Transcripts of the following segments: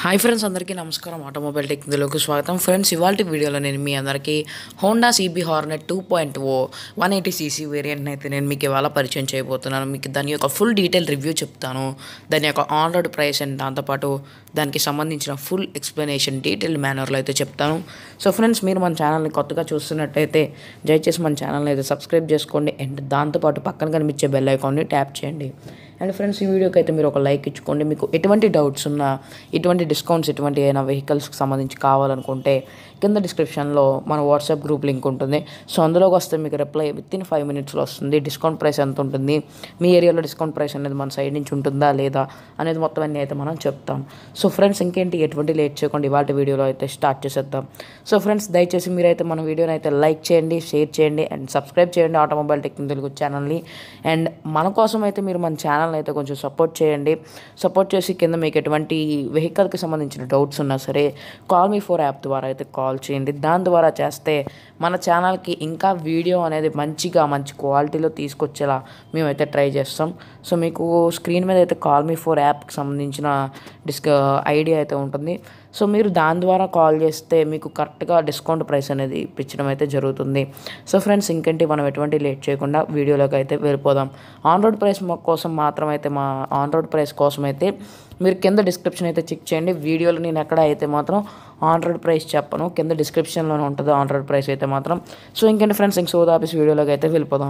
hi friends అందరికీ నమస్కారం automobile టెక్నికల్కి స్వాగతం ఫ్రెండ్స్ ఇవాళ వీడియోలో నేను మీ అందరికీ Honda CB Hornet two point O one eighty CC వేరియంట్ని అయితే నేను మీకు ఇవాళ పరిచయం చేయబోతున్నాను మీకు దాని యొక్క ఫుల్ డీటెయిల్ రివ్యూ చెప్తాను దాని యొక్క ఆన్ రోడ్ ప్రైస్ అండ్ దాంతోపాటు దానికి సంబంధించిన ఫుల్ ఎక్స్ప్లెనేషన్ డీటెయిల్ మేనర్లో అయితే చెప్తాను సో ఫ్రెండ్స్ మీరు మన ఛానల్ని కొత్తగా చూస్తున్నట్టయితే దయచేసి మన ఛానల్ని అయితే సబ్స్క్రైబ్ చేసుకోండి అండ్ దాంతోపాటు పక్కన కనిపించే బెల్ ఐకాన్ని ట్యాప్ చేయండి అండ్ ఫ్రెండ్స్ ఈ వీడియోకి అయితే మీరు ఒక లైక్ ఇచ్చుకోండి మీకు ఎటువంటి డౌట్స్ ఉన్నా ఎటువంటి డిస్కౌంట్స్ ఎటువంటి అయినా వెహికల్స్కి సంబంధించి కావాలనుకుంటే కింద డిస్క్రిప్షన్లో మన వాట్సాప్ గ్రూప్ లింక్ ఉంటుంది సో అందులోకి వస్తే మీకు రిప్లై విత్ ఇన్ ఫైవ్ మినిట్స్లో వస్తుంది డిస్కౌంట్ ప్రైస్ ఎంత ఉంటుంది మీ ఏరియాలో డిస్కౌంట్ ప్రైస్ అనేది మన సైడ్ నుంచి ఉంటుందా లేదా అనేది మొత్తం అన్నీ అయితే మనం చెప్తాం సో ఫ్రెండ్స్ ఇంకేంటి ఎటువంటి లేట్ చేయకుండా ఇవాళ వీడియోలో అయితే స్టార్ట్ చేసేద్దాం సో ఫ్రెండ్స్ దయచేసి మీరైతే మన వీడియోని అయితే లైక్ చేయండి షేర్ చేయండి అండ్ సబ్స్క్రైబ్ చేయండి ఆటోమొబైల్ టెక్నిక్ తెలుగు ఛానల్ని అండ్ మన కోసం అయితే మీరు మన ఛానల్ని అయితే కొంచెం సపోర్ట్ చేయండి సపోర్ట్ చేసి కింద మీకు ఎటువంటి వెహికల్కి సంబంధించిన డౌట్స్ ఉన్నా సరే కాల్ మీ ఫోర్ యాప్ ద్వారా అయితే కాల్ చేయండి దాని ద్వారా చేస్తే మన ఛానల్కి ఇంకా వీడియో అనేది మంచిగా మంచి క్వాలిటీలో తీసుకొచ్చేలా మేమైతే ట్రై చేస్తాం సో మీకు స్క్రీన్ మీద అయితే కాల్ మీ ఫోర్ యాప్కి సంబంధించిన డిస్క ఐడియా అయితే ఉంటుంది సో మీరు దాని ద్వారా కాల్ చేస్తే మీకు కరెక్ట్గా డిస్కౌంట్ ప్రైస్ అనేది ఇప్పించడం అయితే జరుగుతుంది సో ఫ్రెండ్స్ ఇంకేంటి మనం ఎటువంటి లేట్ చేయకుండా వీడియోలోకి అయితే వెళ్ళిపోదాం ఆన్ రోడ్ ప్రైస్ మా కోసం మాత్రం అయితే మా ఆన్ రోడ్ ప్రైస్ కోసం అయితే మీరు కింద డిస్క్రిప్షన్ అయితే చెక్ చేయండి వీడియోలో నేను ఎక్కడ అయితే మాత్రం ఆన్ రోడ్ ప్రైస్ చెప్పను కింద డిస్క్రిప్షన్లోనే ఉంటుంది ఆన్ రోడ్ ప్రైస్ అయితే మాత్రం సో ఇంకేంటి ఫ్రెండ్స్ ఇంక సోదా ఆఫీస్ వీడియోలోకి అయితే వెళ్ళిపోదాం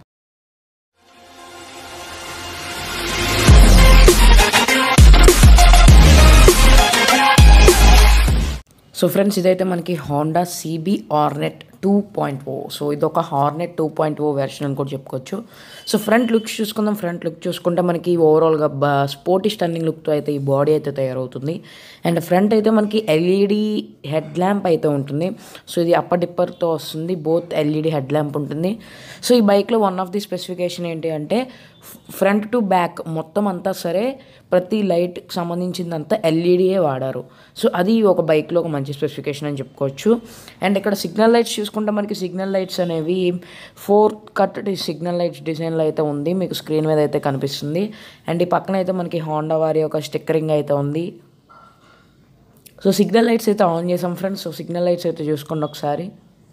సో ఫ్రెండ్స్ ఇదైతే మనకి Honda CB Hornet two point O so ఇది ఒక Hornet two point O version అని కూడా చెప్పుకోవచ్చు సో ఫ్రంట్ లుక్స్ చూసుకుందాం ఫ్రంట్ లుక్ చూసుకుంటే మనకి ఓవరాల్గా బా స్పోర్టీ స్టన్నింగ్ లుక్తో అయితే ఈ బాడీ అయితే తయారవుతుంది అండ్ ఫ్రంట్ అయితే మనకి ఎల్ఈడి హెడ్ ల్యాంప్ అయితే ఉంటుంది సో ఇది అప్పర్ డిప్పర్తో వస్తుంది బోత్ ఎల్ఈడి హెడ్ ల్యాంప్ ఉంటుంది సో ఈ బైక్లో వన్ ఆఫ్ ది స్పెసిఫికేషన్ ఏంటి అంటే ఫ్రంట్ టు బ్యాక్ మొత్తం అంతా సరే ప్రతి లైట్కి సంబంధించిందంతా ఎల్ఈడియే వాడారు సో అది ఒక బైక్లో ఒక మంచి స్పెసిఫికేషన్ అని చెప్పుకోవచ్చు అండ్ ఇక్కడ సిగ్నల్ లైట్స్ చూసుకుంటే మనకి సిగ్నల్ లైట్స్ అనేవి ఫోర్ కట్ సిగ్నల్ లైట్స్ డిజైన్లో అయితే ఉంది మీకు స్క్రీన్ మీద అయితే కనిపిస్తుంది అండ్ ఈ పక్కన అయితే మనకి హోండా వారి ఒక స్టిక్కరింగ్ అయితే ఉంది సో సిగ్నల్ లైట్స్ అయితే ఆన్ చేసాం ఫ్రెండ్స్ సో సిగ్నల్ లైట్స్ అయితే చూసుకోండి ఒకసారి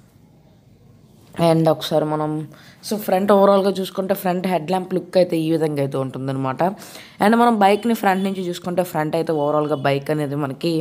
అండ్ ఒకసారి మనం సో ఫ్రంట్ ఓవరాల్గా చూసుకుంటే ఫ్రంట్ హెడ్ ల్యాంప్ లుక్ అయితే ఈ విధంగా అయితే ఉంటుందన్నమాట అండ్ మనం బైక్ని ఫ్రంట్ నుంచి చూసుకుంటే ఫ్రంట్ అయితే ఓవరాల్గా బైక్ అనేది మనకి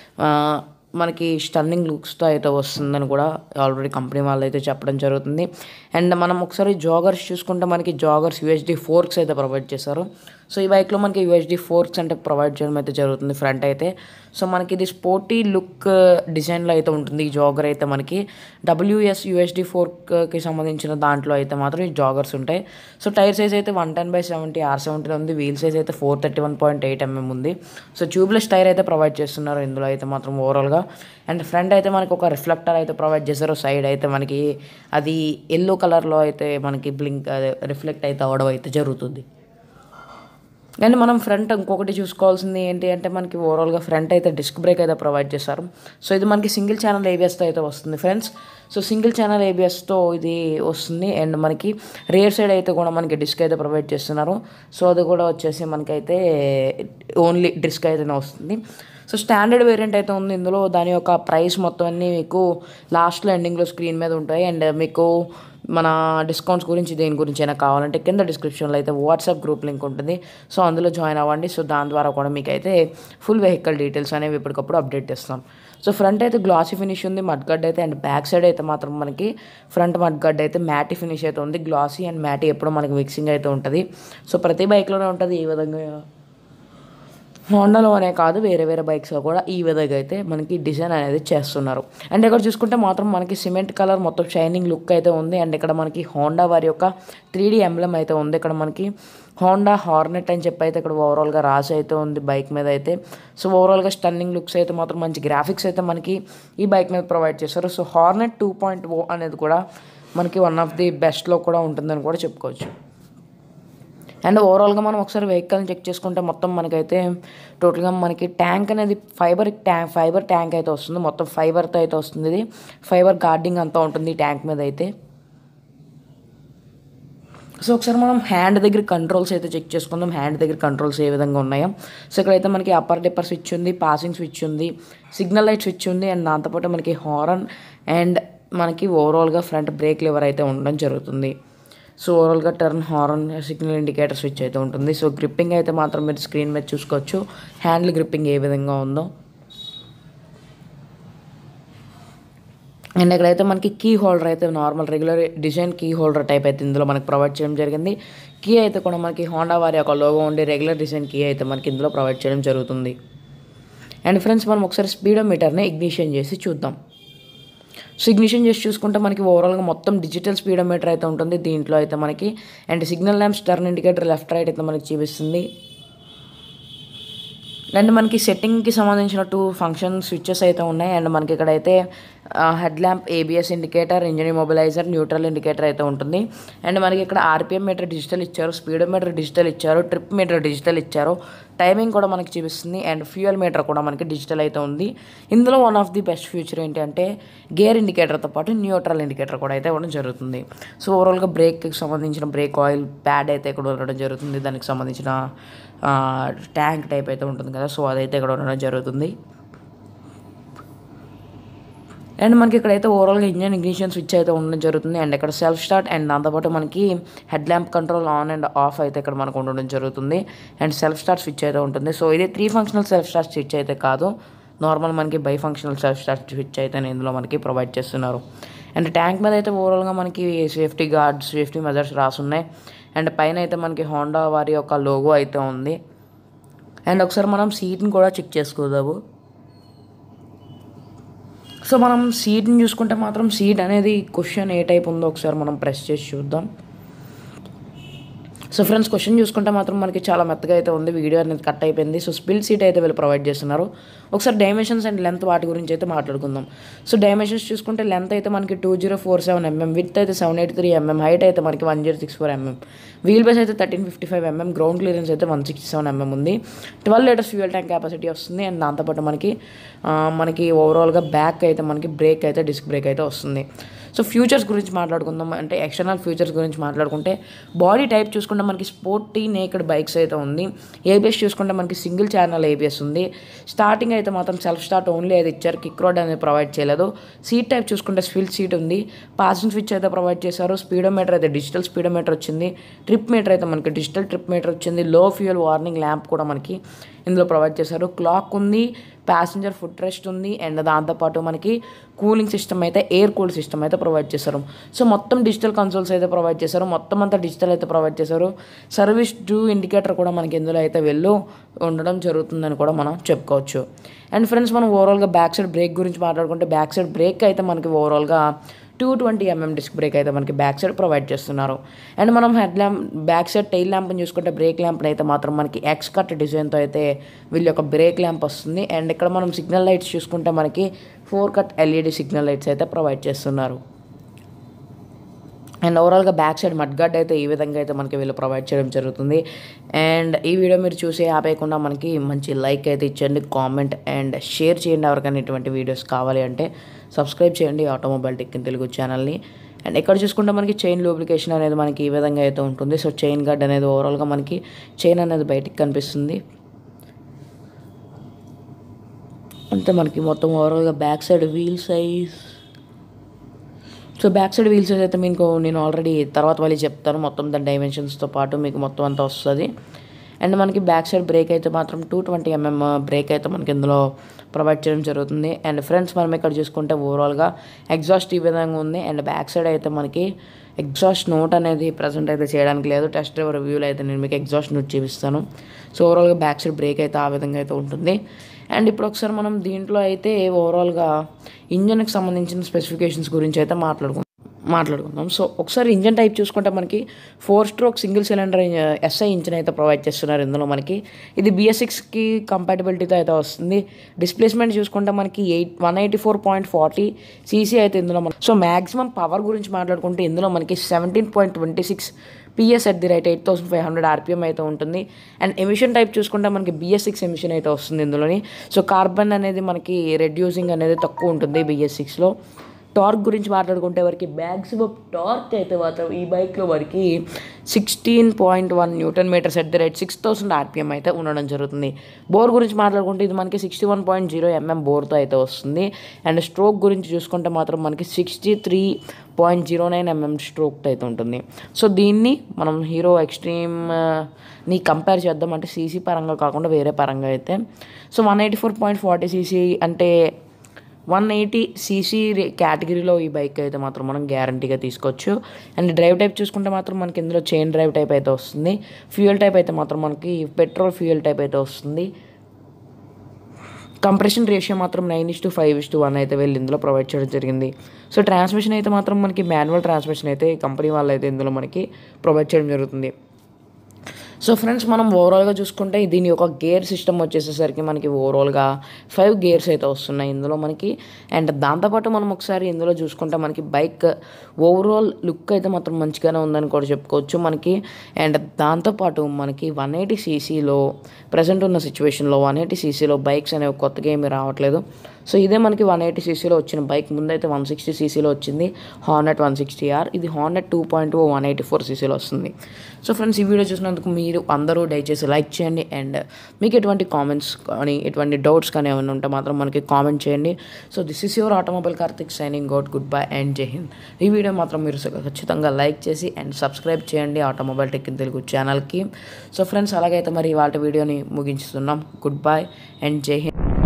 మనకి స్టన్నింగ్ లుక్స్తో అయితే వస్తుందని కూడా ఆల్రెడీ కంపెనీ వాళ్ళు అయితే చెప్పడం జరుగుతుంది అండ్ మనం ఒకసారి జాగర్స్ చూసుకుంటే మనకి జాగర్స్ యూఎస్డి ఫోర్క్స్ అయితే ప్రొవైడ్ చేశారు సో ఈ బైక్లో మనకి యూఎస్డి ఫోర్క్స్ అంటే ప్రొవైడ్ చేయడం అయితే జరుగుతుంది ఫ్రంట్ అయితే సో మనకి ఇది స్పోర్టీ లుక్ డిజైన్లో అయితే ఉంటుంది ఈ జాగర్ అయితే మనకి డబ్ల్యూఎస్ యూఎస్డి ఫోర్క్కి సంబంధించిన దాంట్లో అయితే మాత్రం ఈ జాగర్స్ ఉంటాయి సో టైర్ సైజ్ అయితే one ten by seventy R seventy ఉంది వీల్ సైజ్ అయితే four thirty one point eight MM ఉంది సో ట్యూబ్లెస్ టైర్ అయితే ప్రొవైడ్ చేస్తున్నారు ఇందులో అయితే మాత్రం ఓవరాల్గా అండ్ ఫ్రంట్ అయితే మనకి ఒక రిఫ్లెక్టర్ అయితే ప్రొవైడ్ చేశారు సైడ్ అయితే మనకి అది ఎల్లో కలర్లో అయితే మనకి బ్లింక్ రిఫ్లెక్ట్ అయితే అవ్వడం అయితే జరుగుతుంది అండ్ మనం ఫ్రంట్ ఇంకొకటి చూసుకోవాల్సింది ఏంటి అంటే మనకి ఓవరాల్గా ఫ్రంట్ అయితే డిస్క్ బ్రేక్ అయితే ప్రొవైడ్ చేశారు సో ఇది మనకి సింగిల్ ఛానల్ ఏబిఎస్తో అయితే వస్తుంది ఫ్రెండ్స్ సో సింగిల్ ఛానల్ ఏబిఎస్తో ఇది వస్తుంది అండ్ మనకి రేర్ సైడ్ అయితే కూడా మనకి డిస్క్ అయితే ప్రొవైడ్ చేస్తున్నారు సో అది కూడా వచ్చేసి మనకైతే ఓన్లీ డిస్క్ అయితేనే వస్తుంది సో స్టాండర్డ్ వేరియంట్ అయితే ఉంది ఇందులో దాని యొక్క ప్రైస్ మొత్తం అన్నీ మీకు లాస్ట్లో ఎండింగ్లో స్క్రీన్ మీద ఉంటాయి అండ్ మీకు మన డిస్కౌంట్స్ గురించి దేని గురించి అయినా కావాలంటే కింద డిస్క్రిప్షన్లో అయితే వాట్సాప్ గ్రూప్ లింక్ ఉంటుంది సో అందులో జాయిన్ అవ్వండి సో దాని ద్వారా కూడా మీకు అయితే ఫుల్ వెహికల్ డీటెయిల్స్ అనేవి ఎప్పటికప్పుడు అప్డేట్ చేస్తాం సో ఫ్రంట్ అయితే గ్లాసీ ఫినిష్ ఉంది మడ్గడ్ అయితే అండ్ బ్యాక్ సైడ్ అయితే మాత్రం మనకి ఫ్రంట్ మడ్గడ్ అయితే మ్యాటీ ఫినిష్ అయితే ఉంది గ్లాసీ అండ్ మ్యాటీ ఎప్పుడు మనకి మిక్సింగ్ అయితే ఉంటుంది సో ప్రతి బైక్లోనే ఉంటుంది ఈ విధంగా హోండాలో అనే కాదు వేరే వేరే బైక్స్లో కూడా ఈ విధంగా అయితే మనకి డిజైన్ అనేది చేస్తున్నారు అండ్ ఇక్కడ చూసుకుంటే మాత్రం మనకి సిమెంట్ కలర్ మొత్తం షైనింగ్ లుక్ అయితే ఉంది అండ్ ఇక్కడ మనకి హోండా వారి యొక్క త్రీ డీ ఎంబ్లమ్ అయితే ఉంది ఇక్కడ మనకి హోండా హార్నెట్ అని చెప్పి అయితే ఇక్కడ ఓవరాల్గా రాసి అయితే ఉంది బైక్ మీద అయితే సో ఓవరాల్గా స్టన్నింగ్ లుక్స్ అయితే మాత్రం మంచి గ్రాఫిక్స్ అయితే మనకి ఈ బైక్ మీద ప్రొవైడ్ చేస్తారు so Hornet two point O అనేది కూడా మనకి వన్ ఆఫ్ ది బెస్ట్లో కూడా ఉంటుందని కూడా చెప్పుకోవచ్చు అండ్ ఓవరాల్గా మనం ఒకసారి వెహికల్ని చెక్ చేసుకుంటే మొత్తం మనకైతే టోటల్గా మనకి ట్యాంక్ అనేది ఫైబర్ ట్యాంక్ ఫైబర్ ట్యాంక్ అయితే వస్తుంది మొత్తం ఫైబర్తో అయితే వస్తుంది ఇది ఫైబర్ గార్డింగ్ అంతా ఉంటుంది ఈ ట్యాంక్ మీద అయితే సో ఒకసారి మనం హ్యాండ్ దగ్గర కంట్రోల్స్ అయితే చెక్ చేసుకుందాం హ్యాండ్ దగ్గర కంట్రోల్స్ ఏ విధంగా ఉన్నాయో సో ఇక్కడైతే మనకి అప్పర్ డిప్పర్ స్విచ్ ఉంది పాసింగ్ స్విచ్ ఉంది సిగ్నల్ లైట్ స్విచ్ ఉంది అండ్ దాంతోపాటు మనకి హారన్ అండ్ మనకి ఓవరాల్గా ఫ్రంట్ బ్రేక్ లివర్ అయితే ఉండడం జరుగుతుంది సో ఓవరాల్గా turn horn signal indicator switch అయితే ఉంటుంది సో గ్రిప్పింగ్ అయితే మాత్రం మీరు స్క్రీన్ మీద చూసుకోవచ్చు హ్యాండిల్ గ్రిప్పింగ్ ఏ విధంగా ఉందో అండ్ ఇక్కడైతే మనకి కీ హోల్డర్ అయితే normal regular design key holder type అయితే ఇందులో మనకి ప్రొవైడ్ చేయడం జరిగింది కీ అయితే కూడా మనకి హోండా వారి యొక్క లోగో ఉండి రెగ్యులర్ డిజైన్ కీ అయితే మనకి ఇందులో ప్రొవైడ్ చేయడం జరుగుతుంది అండ్ ఫ్రెండ్స్ మనం ఒకసారి స్పీడోమీటర్ని ఇగ్నిషన్ చేసి చూద్దాం సో ఇగ్నిషన్ చేసి చూసుకుంటే మనకి ఓవరాల్గా మొత్తం డిజిటల్ స్పీడోమీటర్ అయితే ఉంటుంది దీంట్లో అయితే మనకి and signal lamps turn indicator left right అయితే మనకి చూపిస్తుంది అండ్ మనకి సెట్టింగ్కి సంబంధించిన టూ ఫంక్షన్ స్విచ్చెస్ అయితే ఉన్నాయి అండ్ మనకి ఇక్కడైతే head lamp ABS indicator engine immobiliser neutral indicator అయితే ఉంటుంది అండ్ మనకి ఇక్కడ ఆర్పిఎం మీటర్ డిజిటల్ ఇచ్చారు స్పీడోమీటర్ డిజిటల్ ఇచ్చారు ట్రిప్ మీటర్ డిజిటల్ ఇచ్చారు టైమింగ్ కూడా మనకి చూపిస్తుంది అండ్ ఫ్యూయల్ మీటర్ కూడా మనకి డిజిటల్ అయితే ఉంది ఇందులో one of the best feature ఏంటి అంటే గేర్ ఇండికేటర్తో పాటు న్యూట్రల్ ఇండికేటర్ కూడా అయితే ఇవ్వడం జరుగుతుంది సో ఓవరాల్గా బ్రేక్కి సంబంధించిన బ్రేక్ ఆయిల్ ప్యాడ్ అయితే ఇక్కడ ఉండడం జరుగుతుంది దానికి సంబంధించిన ట్యాంక్ టైప్ అయితే ఉంటుంది కదా సో అదైతే ఇక్కడ ఉండడం జరుగుతుంది అండ్ మనకి ఇక్కడైతే ఓవరాల్గా ఇంజన్ ఇగ్నిషన్ స్విచ్ అయితే ఉండడం జరుగుతుంది అండ్ ఇక్కడ సెల్ఫ్ స్టార్ట్ అండ్ దాంతోపాటు మనకి head lamp control on and off అయితే ఇక్కడ మనకు ఉండడం జరుగుతుంది అండ్ సెల్ఫ్ స్టార్ట్ స్విచ్ అయితే ఉంటుంది సో ఇది three functional self start switch అయితే కాదు నార్మల్ మనకి bi functional self start switch అయితే ఇందులో మనకి ప్రొవైడ్ చేస్తున్నారు అండ్ ట్యాంక్ మీద అయితే ఓవరాల్గా మనకి సేఫ్టీ గార్డ్స్ సేఫ్టీ మెజర్స్ రాసున్నాయి అండ్ పైన అయితే మనకి హోండా వారి యొక్క లోగో అయితే ఉంది అండ్ ఒకసారి మనం సీట్ని కూడా చెక్ చేసుకోదాము సో మనం సీట్ని చూసుకుంటే మాత్రం సీట్ అనేది క్వశ్చన్ ఏ టైప్ ఉందో ఒకసారి మనం ప్రెస్ చేసి చూద్దాం సో ఫ్రెండ్స్ క్వశ్చన్ చూసుకుంటే మాత్రం మనకి చాలా మెత్తగా అయితే ఉంది వీడియో అనేది కట్ అయిపోయింది సో స్పిల్ సీట్ అయితే వీళ్ళు ప్రొవైడ్ చేస్తున్నారు ఒకసారి డైమెన్షన్స్ అండ్ లెంత్ వాటి గురించి అయితే మాట్లాడుకుందాం సో డైమెన్షన్స్ చూసుకుంటే లెంత్ అయితే మనకి two zero four seven mm width అయితే seven eight three mm height అయితే మనకి one zero six four mm wheel base అయితే thirteen fifty five mm ground clearance అయితే వన్ సిక్స్టీ సెవెన్ ఎంఎం ఉంది twelve litres fuel tank capacity వస్తుంది and దాంతోపాటు మనకి ఆ, మనకి ఓవరాల్గా బ్యాక్ అయితే మనకి బ్రేక్ అయితే డిస్క్ బ్రేక్ అయితే వస్తుంది సో ఫ్యూచర్స్ గురించి మాట్లాడుకుందాం అంటే ఎక్స్టర్నల్ ఫ్యూచర్స్ గురించి మాట్లాడుకుంటే బాడీ టైప్ చూసుకుంటే మనకి స్పోర్టీ నేకెడ్ బైక్స్ అయితే ఉంది ఏబిఎస్ చూసుకుంటే మనకి సింగిల్ ఛానల్ ఏబిఎస్ ఉంది స్టార్టింగ్ అయితే మాత్రం సెల్ఫ్ స్టార్ట్ ఓన్లీ అయితే ఇచ్చారు కిక్ రోడ్ అనేది ప్రొవైడ్ చేయలేదు సీట్ టైప్ చూసుకుంటే స్విల్ సీట్ ఉంది పాసింగ్ స్విచ్ అయితే ప్రొవైడ్ చేశారు స్పీడోమీటర్ అయితే డిజిటల్ స్పీడోమీటర్ వచ్చింది ట్రిప్ మీటర్ అయితే మనకి డిజిటల్ ట్రిప్ మీటర్ వచ్చింది లో ఫ్యూయల్ వార్నింగ్ ల్యాంప్ కూడా మనకి ఇందులో ప్రొవైడ్ చేశారు క్లాక్ ఉంది ప్యాసింజర్ ఫుడ్ రెస్ట్ ఉంది అండ్ దాంతోపాటు మనకి కూలింగ్ సిస్టమ్ అయితే ఎయిర్ కూల్ సిస్టమ్ అయితే ప్రొవైడ్ చేశారు సో మొత్తం డిజిటల్ కన్సోల్స్ అయితే ప్రొవైడ్ చేశారు మొత్తం అంతా డిజిటల్ అయితే ప్రొవైడ్ చేశారు సర్వీస్ డ్యూ ఇండికేటర్ కూడా మనకి ఇందులో అయితే వెళ్ళు ఉండడం జరుగుతుందని కూడా మనం చెప్పుకోవచ్చు అండ్ ఫ్రెండ్స్ మనం ఓవరాల్గా బ్యాక్ సైడ్ బ్రేక్ గురించి మాట్లాడుకుంటే బ్యాక్ సైడ్ బ్రేక్ అయితే మనకి ఓవరాల్గా two twenty mm disc brake అయితే మనకి బ్యాక్ సైడ్ ప్రొవైడ్ చేస్తున్నారు అండ్ మనం head lamp back side tail ల్యాంప్ని చూసుకుంటే బ్రేక్ ల్యాంప్ అయితే మాత్రం మనకి ఎక్స్ కట్ డిజైన్తో అయితే వీళ్ళ యొక్క బ్రేక్ ల్యాంప్ వస్తుంది అండ్ ఇక్కడ మనం సిగ్నల్ లైట్స్ చూసుకుంటే మనకి four cut LED signal lights అయితే ప్రొవైడ్ చేస్తున్నారు అండ్ ఓవరాల్గా బ్యాక్ సైడ్ మడ్ గార్డ్ అయితే ఈ విధంగా అయితే మనకి వీళ్ళు ప్రొవైడ్ చేయడం జరుగుతుంది అండ్ ఈ వీడియో మీరు చూసి ఆపేయకుండా మనకి మంచి లైక్ అయితే ఇచ్చండి కామెంట్ అండ్ షేర్ చేయండి ఎవరికైనా ఇటువంటి వీడియోస్ కావాలి అంటే సబ్స్క్రైబ్ చేయండి ఆటోమొబైల్ టెక్ ఇన్ తెలుగు ఛానల్ని అండ్ ఇక్కడ చూసుకుంటే మనకి చైన్ లూబ్లికేషన్ అనేది మనకి ఈ విధంగా అయితే ఉంటుంది సో చైన్ గార్డ్ అనేది ఓవరాల్గా మనకి చైన్ అనేది బయటికి కనిపిస్తుంది అంతే మనకి మొత్తం ఓవరాల్గా back side wheel size so back side wheels అయితే మీకు నేను ఆల్రెడీ తర్వాత మళ్ళీ చెప్తాను మొత్తం దాని డైమెన్షన్స్తో పాటు మీకు మొత్తం అంతా వస్తుంది అండ్ మనకి బ్యాక్ సైడ్ బ్రేక్ అయితే మాత్రం టూ ట్వంటీ ఎంఎం బ్రేక్ అయితే మనకి ఇందులో ప్రొవైడ్ చేయడం జరుగుతుంది అండ్ ఫ్రెండ్స్ మనం ఇక్కడ చూసుకుంటే ఓవరాల్గా ఎగ్జాస్ట్ ఈ విధంగా ఉంది అండ్ బ్యాక్ సైడ్ అయితే మనకి ఎగ్జాస్ట్ నోట్ అనేది ప్రజెంట్ అయితే చేయడానికి లేదు టెస్ట్ డ్రైవర్ రివ్యూలో అయితే నేను మీకు ఎగ్జాస్ట్ నోట్ చూపిస్తాను సో ఓవరాల్గా బ్యాక్ సైడ్ బ్రేక్ అయితే ఆ విధంగా అయితే ఉంటుంది అండ్ ఇప్పుడు ఒకసారి మనం దీంట్లో అయితే ఓవరాల్గా ఇంజన్కి సంబంధించిన స్పెసిఫికేషన్స్ గురించి అయితే మాట్లాడుకుందాం మాట్లాడుకుందాం సో ఒకసారి ఇంజన్ టైప్ చూసుకుంటే మనకి four stroke single cylinder SI engine అయితే ప్రొవైడ్ చేస్తున్నారు ఇందులో మనకి ఇది బిఎస్సిక్స్కి కంపాటబిలిటీతో అయితే వస్తుంది డిస్ప్లేస్మెంట్ చూసుకుంటే మనకి eight one eighty four point forty CC అయితే ఇందులో మన సో మ్యాక్సిమం పవర్ గురించి మాట్లాడుకుంటే ఇందులో మనకి seventeen point twenty six PS at the right eight thousand five hundred RPM అయితే ఉంటుంది అండ్ ఎమిషన్ టైప్ చూసుకుంటే మనకి బిఎస్ సిక్స్ ఎమిషన్ అయితే వస్తుంది ఇందులోని సో కార్బన్ అనేది మనకి రెడ్యూసింగ్ అనేది తక్కువ ఉంటుంది బిఎస్ సిక్స్లో టార్క్ గురించి మాట్లాడుకుంటే వరకు మ్యాక్సిమం టార్క్ అయితే మాత్రం ఈ బైక్లో మనకి sixteen point one newton metres at the rate six thousand RPM అయితే ఉండడం జరుగుతుంది బోర్ గురించి మాట్లాడుకుంటే ఇది మనకి sixty one point zero mm బోర్తో అయితే వస్తుంది అండ్ స్ట్రోక్ గురించి చూసుకుంటే మాత్రం మనకి sixty three point zero nine mm stroke అయితే ఉంటుంది సో దీన్ని మనం హీరో ఎక్స్ట్రీమ్ ని కంపేర్ చేద్దాం అంటే సీసీ పరంగా కాకుండా వేరే పరంగా అయితే so one eighty four point forty CC అంటే వన్ ఎయిటీ సీసీ కేటగిరీలో ఈ బైక్ అయితే మాత్రం మనం గ్యారంటీగా తీసుకోవచ్చు అండ్ డ్రైవ్ టైప్ చూసుకుంటే మాత్రం మనకి ఇందులో చైన్ డ్రైవ్ టైప్ అయితే వస్తుంది ఫ్యూయల్ టైప్ అయితే మాత్రం మనకి పెట్రోల్ ఫ్యూయల్ టైప్ అయితే వస్తుంది కంప్రెషన్ రేషియో మాత్రం nine is to five is to one అయితే వెళ్ళి ఇందులో ప్రొవైడ్ చేయడం జరిగింది సో ట్రాన్స్మిషన్ అయితే మాత్రం మనకి మాన్యువల్ ట్రాన్స్మిషన్ అయితే కంపెనీ వాళ్ళు అయితే ఇందులో మనకి ప్రొవైడ్ చేయడం జరుగుతుంది సో ఫ్రెండ్స్ మనం ఓవరాల్గా చూసుకుంటే దీని యొక్క గేర్ సిస్టమ్ వచ్చేసేసరికి మనకి ఓవరాల్గా ఫైవ్ గేర్స్ అయితే వస్తున్నాయి ఇందులో మనకి అండ్ దాంతోపాటు మనం ఒకసారి ఇందులో చూసుకుంటే మనకి బైక్ ఓవరాల్ లుక్ అయితే మాత్రం మంచిగానే ఉందని కూడా చెప్పుకోవచ్చు మనకి అండ్ దాంతోపాటు మనకి వన్ ఎయిటీ సీసీలో ప్రజెంట్ ఉన్న సిచ్యువేషన్లో వన్ ఎయిటీ సీసీలో బైక్స్ అనేవి కొత్తగా ఏమీ రావట్లేదు సో ఇదే మనకి వన్ ఎయిటీ సీసీలో వచ్చిన బైక్ ముందైతే వన్ సిక్స్టీ సీసీలో వచ్చింది హార్నెట్ వన్ సిక్స్టీ ఆర్ ఇది Hornet two point one eighty four సీసీలో వస్తుంది సో ఫ్రెండ్స్ ఈ వీడియో చూసినందుకు మీరు అందరూ దయచేసి లైక్ చేయండి అండ్ మీకు ఎటువంటి కామెంట్స్ కానీ ఎటువంటి డౌట్స్ కానీ ఏమైనా ఉంటే మాత్రం మనకి కామెంట్ చేయండి so this is your automobile Karthik signing out good bye and Jai Hind ఈ వీడియో మాత్రం మీరు ఖచ్చితంగా లైక్ చేసి అండ్ సబ్స్క్రైబ్ చేయండి ఆటోమొబైల్ టెక్ ఇన్ తెలుగు ఛానల్కి సో ఫ్రెండ్స్ అలాగైతే మరి వాళ్ళ వీడియోని ముగించుతున్నాం good bye and Jai Hind